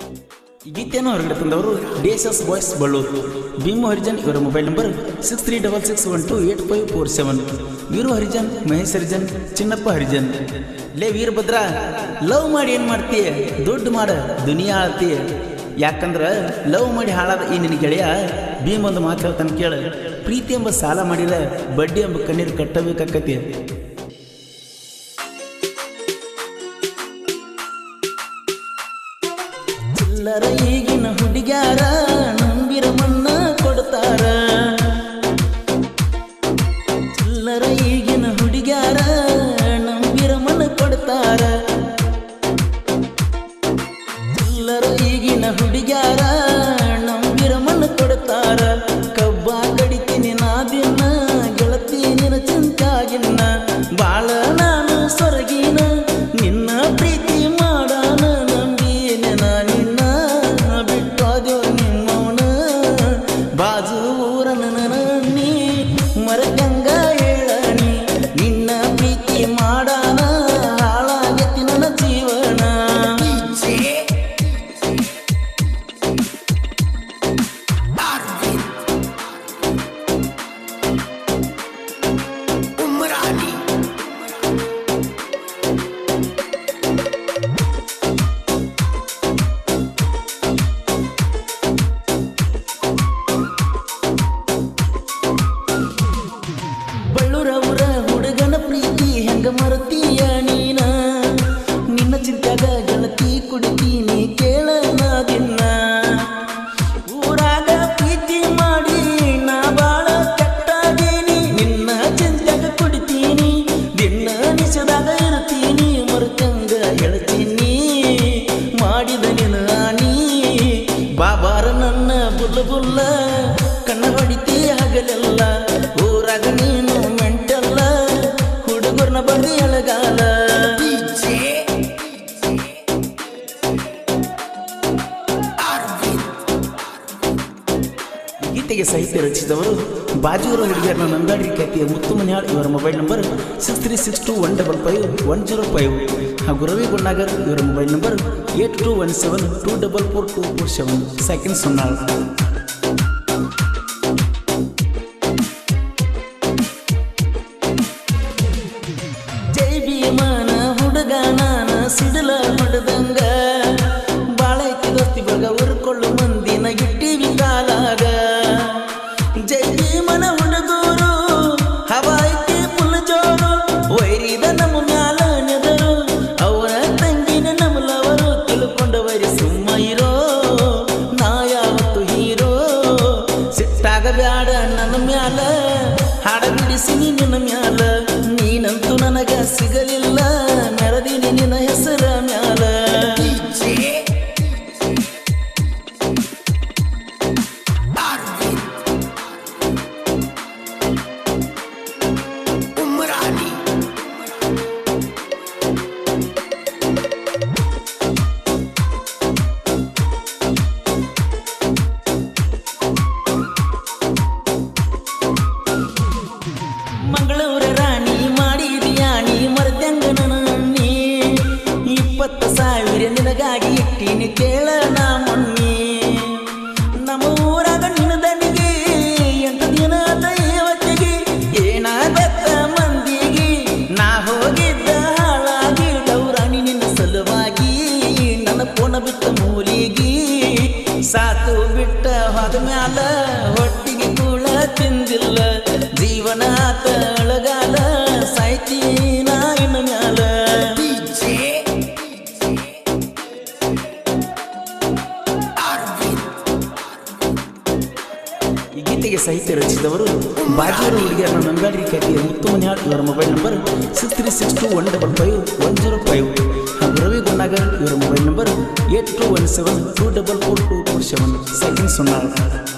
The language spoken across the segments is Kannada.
ಈ ಗೀತೆಯನ್ನು ಹೊರಗಡೆ ತಂದವರು ಡಿಎಸ್ಎಸ್ ಬಾಯ್ಸ್ ಬಳ್ಳೂರು ಭೀಮು ಹರಿಜನ್ ಇವರ mobile number six three double six one two eight five four seven Veeru Harijan Mahesh Harijan Chinnappa Harijan ಲೇ ವೀರಭದ್ರ ಲವ್ ಮಾಡಿ ಏನು ಮಾಡ್ತೀಯ ದುಡ್ಡು ಮಾಡ ದುನಿಯಾ ಆಳ್ತೀಯ ಯಾಕಂದ್ರೆ ಲವ್ ಮಾಡಿ ಹಾಳಾದ ಈ ನಿನ್ನ ಗೆಳೆಯ ಭೀಮ್ ಒಂದು ಮಾತು ಹೇಳ್ತಾನೆ ಕೇಳ ಪ್ರೀತಿ ಎಂಬ ಸಾಲ ಮಾಡಿದ ಬಡ್ಡಿ ಎಂಬ ಕಣ್ಣೀರು ಕಟ್ಟಬೇಕಾಕತಿ ಚಿಲ್ಲರ ಈಗಿನ ಹುಡುಗ್ಯಾರ ನಂಬಿರ ಮಣ್ಣ ಕೊಡ್ತಾರ ಚಿಲ್ಲರ ಈಗಿನ ಹುಡುಗ್ಯಾರ ನಂಬಿರ ಮಣ್ಣ ಕೊಡ್ತಾರ ಚಿಲ್ಲರ ಈಗಿನ ಹುಡುಗ್ಯಾರ ನಂಬಿರ ಮಣ್ಣ ಕೊಡ್ತಾರ ಕಬ್ಬ ಕಡಿತೀನಿ ನಾ ದಿನ ಗೆಳತಿ ನಿನ ಚಿಂತಾಗಿನ್ನ ಬಾಳ ನಾನು ಸೊರಗಿನ ನಿನ್ನ ಪ್ರೀತಿ ಮಾಡಾನ ನಂಬಿನ ನಾ ನಿನ್ನ ಬಿಟ್ಟೋದ್ಯೋ ನಿಮ್ಮವನ ಬಾಜು ಊರನ ನೀ ಮರಗಂಗ ಹೇಳನಿ ನಿನ್ನ ಪ್ರೀತಿ ಮಾಡಾನ ಹಾಳಾಗತಿ ನನ್ನ ಜೀವನ उमरानी ಬಳ್ಳೂರವರ ಹುಡುಗನ ಪ್ರೀತಿ ಹೆಂಗ ಮರತೀಯ ನೀನ ನಿನ್ನ ಚಿಂತ್ಯಾಗ ಗೆಳತಿ ಕುಡಿತೀನಿ ಕೇಳ ನಾ ದಿನ ಊರಾಗ ಪ್ರೀತಿ ಮಾಡಿ ನಾ ಬಾಳ ಕೆಟ್ಟಾಗೀನಿ ನಿನ್ನ ಚಿಂತ್ಯಾಗ ಕುಡಿತೀನಿ ದಿನ ನಿಶದಾಗ ಇರ್ತೀನಿ ಮರುಕಂಗ ಹೇಳ್ತೀನಿ ಮಾಡಿದ ನಿನ್ನ ನೀ ಬಾಬಾರ ನನ್ನ ಬುಲ್ಲ ಬುಲ್ಲ ಕಣ್ಣ ಹೊಡಿತಿ ಹಗಲೆಲ್ಲ ಊರಾಗ ನೀನು ಮೆಂಟಲ್ಲ ಹುಡುಗರ್ನ ಬಂದಿ ಎಳಗಾಲ डीजे अरविंद ಈ ಗೀತೆಗೆ ಸಾಹಿತ್ಯ ರಚಿಸಿದವರು ಬಾಜೂರ ಹುಡುಗಿಯರನ್ನ ನಂದಾಡಿ ಖ್ಯಾತಿಯ ಮುತ್ತು ಮನ್ಯಾಳ್ ಇವರ mobile number six three six two one double five one zero five ಹಾಗೂ ರವಿ ಗುಣ್ಣಾಗರ್ ಇವರ mobile number eight two one seven two double four two four seven second Sonnal ಜೈ ಭೀಮನ ಹುಡುಗ ನಾನ ಸಿಡಲ ಹೊಡೆದಂಗ ಬಾಳೈತಿ ದೋಸ್ತಿ ಬಗ ಉರ್ಕೊಳ್ಳು ಮಂದಿನ ಇಟ್ಟಿವಿ ಕಾಲಾಗ ಜೈ ಭೀಮನ ಹುಡುಗರು ಹವಾಯ್ತಿ ಫುಲ್ ಜೋರು ವೈರಿದ ನಮ್ಮ ಮ್ಯಾಲ ನೆದರು ಅವರ ತಂಗಿನ ನಮ್ಮಲವರು ತಿಳ್ಕೊಂಡವರಿ ಸುಮ್ಮ ಇರೋ ನಾ ಯಾವತ್ತು ಹೀರೋ ಸಿಟ್ಟಾಗ ಬ್ಯಾಡ ನನ್ನ ಮ್ಯಾಲ ಹಾಡ ಬಿಡಿಸಿನಿ ನಿನ್ನ ಮ್ಯಾಲ ನೀನಂತೂ ನನಗ ಸಿಗಲಿಲ್ಲ ಮೆರದಿನಿ ನಿನ್ನ ಹೆಸರ ಮ್ಯಾಲ डीजे अरविंद उमरानी ಮಂಗಳೂರ ರಾಣಿ ಮಾಡಿದಿಯಾಣಿ ಮರ್ದಂಗನ ನೀ ಇಪ್ಪತ್ತು ಸಾವಿರ ನಿನಗಾಗಿ ಇಟ್ಟಿನಿ ಕೇಳ ನಾ ಮೊನ್ನಿ ನಮ್ಮ ಊರಾಗ ನಿನದನಿಗೆ ಎಂಟು ದಿನ ದೈವತೆಗೆ ಏನಾಗತ್ತ ಮಂದಿಗೆ ನಾ ಹೋಗಿದ್ದ ಹಾಳಾಗಿ ಡೌರಾಣಿ ನಿನ್ನ ಸಲುವಾಗಿ ನನ್ನ ಪೋಣ ಬಿಟ್ಟ ಮೂಲಿಗೆ ಸಾತು ಬಿಟ್ಟ ಹೋದ ಮ್ಯಾಲ ಹೊಟ್ಟಿಗೆ ಕೂಳ ತಿಂದಿಲ್ಲ ಜೀವನ ತಳಗಾಲ ಸಾಯ್ತಿ ನಾ ಇನ್ನ ಮ್ಯಾಲ डीजे अरविंद ಈ ಗೀತೆಗೆ ಸಾಹಿತ್ಯ ರಚಿಸಿದವರು ಬಾಜೂರು ಹುಡುಗಿಯರನ್ನ ನಂಗಾಡಿ ಖ್ಯಾತಿಯ ಮುತ್ತು ಮನ್ಯಾಳ್ ಇವರ mobile number six three six two one double five one zero five ಹಾಗೂ ರವಿ ಗುಣ್ಣಾಗರ್ ಇವರ mobile number eight two one seven two double four two four seven second Sonnal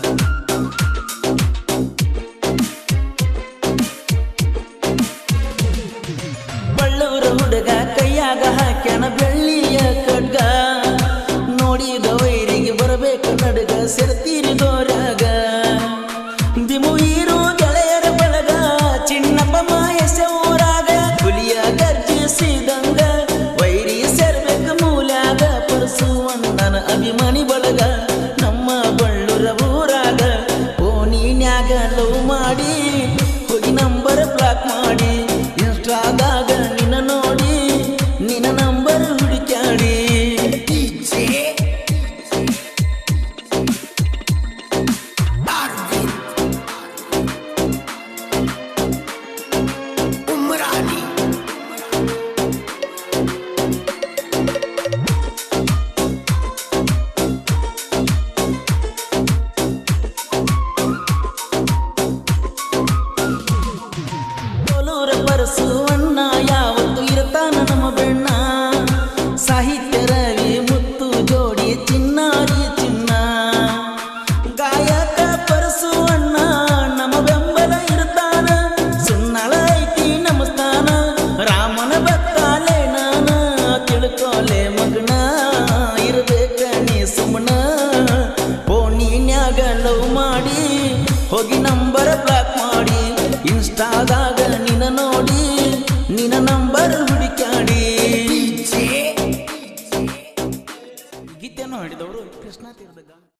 ಬಳ್ಳೂರ ಹುಡುಗ ಕೈಯಾಗ ಹಾಕ್ಯಾನ ಬೆಳ್ಳಿಯ ಖಡ್ಗ ನೋಡಿದ ವೈರಿಗೆ ಬರಬೇಕು ನಡುಗ ಸೆರ್ತೀರಿ ದೋರಾಗ ದಿಮು ಈರು ಗೆಳೆಯರ ಬಳಗ ಚಿನ್ನಪ್ಪ ಮಾಯಸ ಊರಾಗ ಹುಲಿಯ ಗರ್ಜಿಸಿದಂಗ ವೈರಿ ಸೇರ್ಬೇಕು ಮೂಲ್ಯಾಗ ಪರಸುವಣ್ಣ ನನ್ನ ಅಭಿಮಾನಿ ಬಳಗ ನಮ್ಮ ಬಳ್ಳೂರ ಊರಾಗ ಫೋನಿನ್ಯಾಗ ಲವ್ ಮಾಡಿ ಹೋಗಿ ನಂಬರ್ ಬ್ಲಾಕ್ ಮಾಡಿ ಇನ್ಸ್ಟಾದಾಗ ನಿನ್ನ ನೋಡಿ ನಿನ್ನ ನಂಬರ್ ಹುಡುಕ್ಯಾಡಿ DJ Arvind Umrani ಕೋಲೂರ ಪರಸುವಣ್ಣ ಯಾವತ್ತು ಇರ್ತಾನ ನಮ್ಮ ಬೆಣ್ಣ ಸಾಹಿತ್ಯ ರವಿ ಮುತ್ತು ಜೋಡಿ ಚಿನ್ನಾರಿ ಚಿನ್ನ ಗಾಯಕ ಪರಸುವಣ್ಣ ನಮ್ಮ ಬೆಂಬಲ ಇರ್ತಾನ ಸುನ್ನಳ ಐತಿ ನಮ್ಮ ಸ್ಥಾನ ರಾಮನ ಬತ್ತಾಲೆ ನಾನ ತಿಳ್ಕೊಲೆ ಮಗನ ಇರ್ಬೇಕ ನೀ ಸುಮ್ಮನ ಫೋನಿನ್ಯಾಗ ಲವ್ ಮಾಡಿ ಹೋಗಿ ನಂಬರ್ ಬ್ಲಾಕ್ ಮಾಡಿ ಇನ್ಸ್ಟಾದಾಗ ನಿನ್ನ ನೋಡಿ ನಿನ್ನ ನಂಬರ್ ಹುಡುಕ್ಯಾಡಿ DJ ಗೀತೆಯನ್ನು ಹಾಡಿದವರು ಕೃಷ್ಣ ತೀರ್ಥಗ